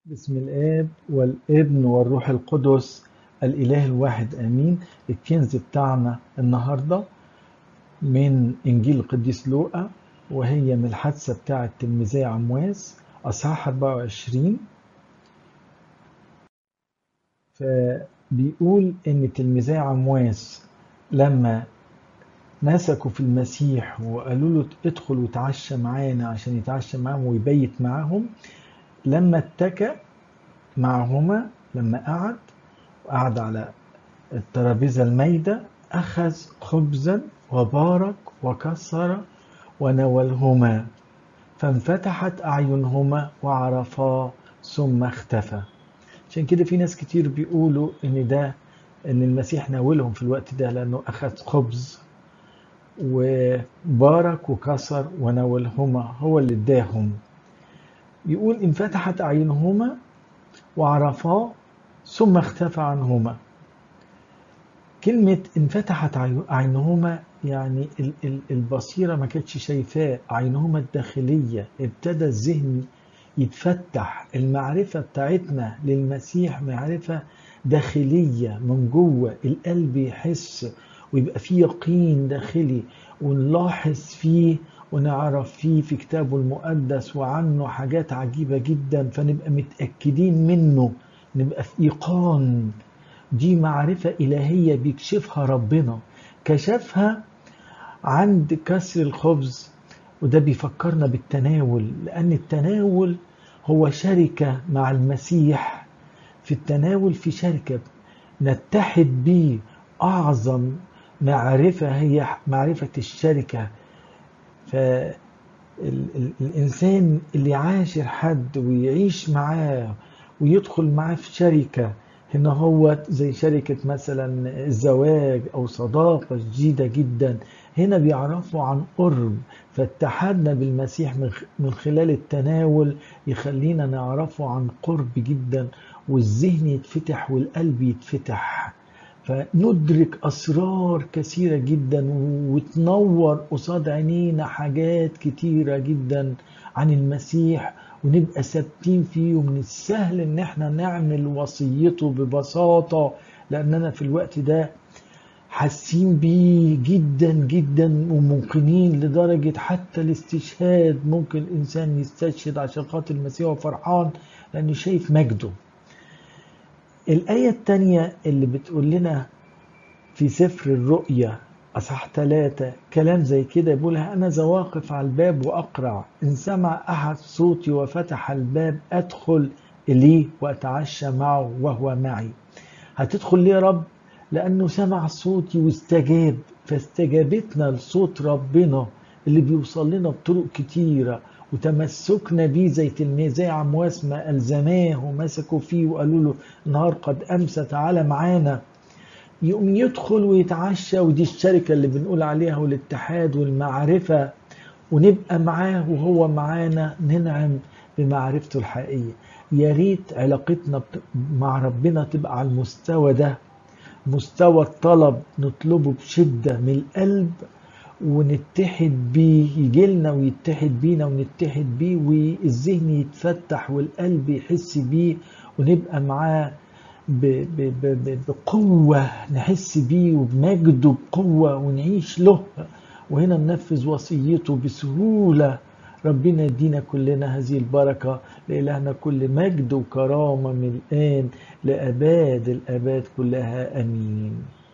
بسم الآب والابن والروح القدس الإله الواحد آمين الكنز بتاعنا النهاردة من إنجيل القديس لوقا وهي من الحادثة بتاعة تلميذي عمواس أصحاح 24 فبيقول إن تلميذي عمواس لما مسكوا في المسيح وقالوا له ادخل وتعشى معانا عشان يتعشى معاهم ويبيت معاهم لما اتكى معهما لما قعد وقعد على الترابيزة المايدة أخذ خبزا وبارك وكسر ونولهما فانفتحت أعينهما وعرفا ثم اختفى عشان كده في ناس كتير بيقولوا إن ده إن المسيح ناولهم في الوقت ده لأنه أخذ خبز وبارك وكسر ونولهما هو اللي اداهم يقول انفتحت أعينهما وعرفا ثم اختفى عنهما كلمة انفتحت عينهما يعني البصيرة ما كانتش شايفاه عينهما الداخلية ابتدى الذهن يتفتح المعرفة بتاعتنا للمسيح معرفة داخلية من جوه القلب يحس ويبقى فيه يقين داخلي ونلاحظ فيه ونعرف فيه في كتابه المقدس وعنه حاجات عجيبة جدا فنبقى متأكدين منه نبقى في إيقان دي معرفة إلهية بيكشفها ربنا كشفها عند كسر الخبز وده بيفكرنا بالتناول لأن التناول هو شركة مع المسيح في التناول في شركة نتحد بيه أعظم معرفة هي معرفة الشركة فالإنسان اللي عاشر حد ويعيش معاه ويدخل معاه في شركة هنا هو زي شركة مثلا الزواج أو صداقة جديدة جدا هنا بيعرفوا عن قرب فاتحادنا بالمسيح من خلال التناول يخلينا نعرفه عن قرب جدا والذهن يتفتح والقلب يتفتح فندرك أسرار كثيرة جدا وتنور قصاد عينينا حاجات كتيرة جدا عن المسيح ونبقى ثابتين فيه ومن السهل ان احنا نعمل وصيته ببساطة لاننا في الوقت ده حاسين بيه جدا جدا وممكنين لدرجة حتى الاستشهاد ممكن الإنسان يستشهد عشان خاطر المسيح وفرحان لأنه شايف مجده الآية التانية اللي بتقول لنا في سفر الرؤيا أصح ثلاثة كلام زي كده بيقولها أنا زواقف على الباب وأقرع إن سمع أحد صوتي وفتح الباب أدخل إليه وأتعشى معه وهو معي هتدخل ليه يا رب لأنه سمع صوتي واستجاب فاستجابتنا لصوت ربنا اللي بيوصل لنا بطرق كتيرة وتمسكنا بيه زي تلميذي عمواس ما ألزماه ومسكوا فيه وقالوا له النهار قد أمسى تعالى معانا يقوم يدخل ويتعشى ودي الشركة اللي بنقول عليها والاتحاد والمعرفة ونبقى معاه وهو معانا ننعم بمعرفته الحقيقية يا ريت علاقتنا مع ربنا تبقى على المستوى ده مستوى الطلب نطلبه بشدة من القلب ونتحد بيه يجي لنا ويتحد بينا ونتحد بيه والذهن يتفتح والقلب يحس بيه ونبقى معاه بقوة نحس بيه وبمجده بقوة ونعيش له وهنا ننفذ وصيته بسهولة ربنا يدينا كلنا هذه البركة لإلهنا كل مجد وكرامة من الآن لأباد الآباد كلها أمين